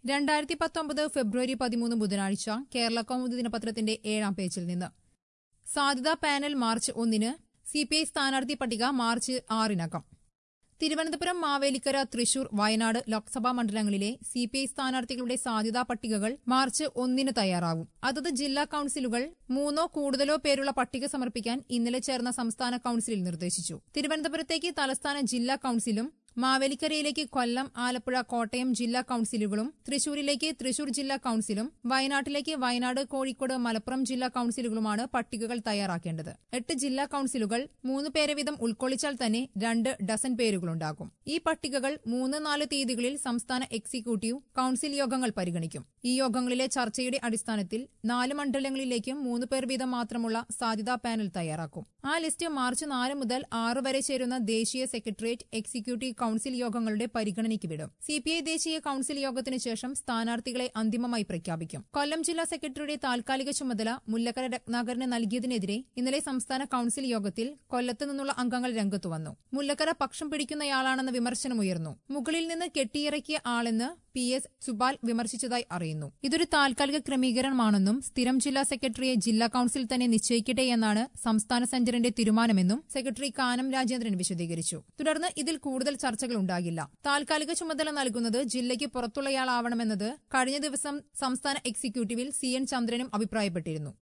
രണ്ടായിരത്തി പത്തൊമ്പത് ഫെബ്രുവരി പതിമൂന്ന് ബുധനാഴ്ച കേരള കൗമുദി ദിനപത്രത്തിന്റെ ഏഴാം പേജിൽ നിന്ന് സാധ്യതാ പാനൽ മാർച്ച് ഒന്നിന് സിപിഐ സ്ഥാനാർത്ഥി പട്ടിക മാർച്ച് ആറിനകം തിരുവനന്തപുരം മാവേലിക്കര തൃശൂർ വയനാട് ലോക്സഭാ മണ്ഡലങ്ങളിലെ സിപിഐ സ്ഥാനാർത്ഥികളുടെ സാധ്യതാ പട്ടികകൾ മാർച്ച് ഒന്നിന് തയ്യാറാവും അതത് ജില്ലാ കൌൺസിലുകൾ മൂന്നോ കൂടുതലോ പേരുള്ള പട്ടിക സമർപ്പിക്കാൻ ഇന്നലെ ചേർന്ന സംസ്ഥാന കൌൺസിലിൽ നിർദ്ദേശിച്ചു തിരുവനന്തപുരത്തേക്ക് തലസ്ഥാന ജില്ലാ കൌൺസിലും മാവേലിക്കരയിലേക്ക് കൊല്ലം ആലപ്പുഴ കോട്ടയം ജില്ലാ കൌൺസിലുകളും തൃശൂരിലേക്ക് തൃശൂർ ജില്ലാ കൌൺസിലും വയനാട്ടിലേക്ക് വയനാട് കോഴിക്കോട് മലപ്പുറം ജില്ലാ കൌൺസിലുകളുമാണ് പട്ടികകൾ തയ്യാറാക്കേണ്ടത് എട്ട് ജില്ലാ കൌൺസിലുകൾ മൂന്ന് പേരെ വീതം ഉൾക്കൊള്ളിച്ചാൽ തന്നെ രണ്ട് ഡസൻ പേരുകളുണ്ടാകും ഈ പട്ടികകൾ മൂന്ന് നാല് തീയതികളിൽ സംസ്ഥാന എക്സിക്യൂട്ടീവ് കൌൺസിൽ യോഗങ്ങൾ പരിഗണിക്കും ഈ യോഗങ്ങളിലെ ചർച്ചയുടെ അടിസ്ഥാനത്തിൽ നാല് മണ്ഡലങ്ങളിലേക്കും മൂന്ന് പേർ വീതം മാത്രമുള്ള സാധ്യതാ പാനൽ തയ്യാറാക്കും ആ ലിസ്റ്റ് മാർച്ച് നാല് മുതൽ ആറ് വരെ ചേരുന്ന ദേശീയ സെക്രട്ടേറിയറ്റ് എക്സിക്യൂട്ടീവ് കൌൺസിൽ യോഗങ്ങളുടെ പരിഗണനയ്ക്ക് വിടും സിപിഐ ദേശീയ കൌൺസിൽ യോഗത്തിന് ശേഷം സ്ഥാനാർത്ഥികളെ അന്തിമമായി പ്രഖ്യാപിക്കും കൊല്ലം ജില്ലാ സെക്രട്ടറിയുടെ താൽക്കാലിക ചുമതല മുല്ലക്കര രത്നാകരന് നൽകിയതിനെതിരെ ഇന്നലെ സംസ്ഥാന കൌൺസിൽ യോഗത്തിൽ കൊല്ലത്ത് നിന്നുള്ള അംഗങ്ങൾ രംഗത്തു വന്നു മുല്ലക്കര പക്ഷം പിടിക്കുന്നയാളാണെന്ന വിമർശനമുയർന്നു മുകളിൽ നിന്ന് കെട്ടിയിറക്കിയ ആളെന്ന് പി എസ് സുബാൽ വിമർശിച്ചതായി അറിയുന്നു ഇതൊരു താൽക്കാലിക ക്രമീകരണമാണെന്നും സ്ഥിരം ജില്ലാ സെക്രട്ടറിയെ ജില്ലാ കൌൺസിൽ തന്നെ നിശ്ചയിക്കട്ടെ എന്നാണ് സംസ്ഥാന സെഞ്ചറിന്റെ തീരുമാനമെന്നും സെക്രട്ടറി കാനം രാജേന്ദ്രൻ വിശദീകരിച്ചു തുടർന്ന് ഇതിൽ കൂടുതൽ ചർച്ചകൾ ഉണ്ടാകില്ല താൽക്കാലിക ചുമതല നൽകുന്നത് ജില്ലയ്ക്ക് പുറത്തുള്ളയാളാവണമെന്നത് കഴിഞ്ഞ ദിവസം സംസ്ഥാന എക്സിക്യൂട്ടീവിൽ സി എൻ ചന്ദ്രനും അഭിപ്രായപ്പെട്ടിരുന്നു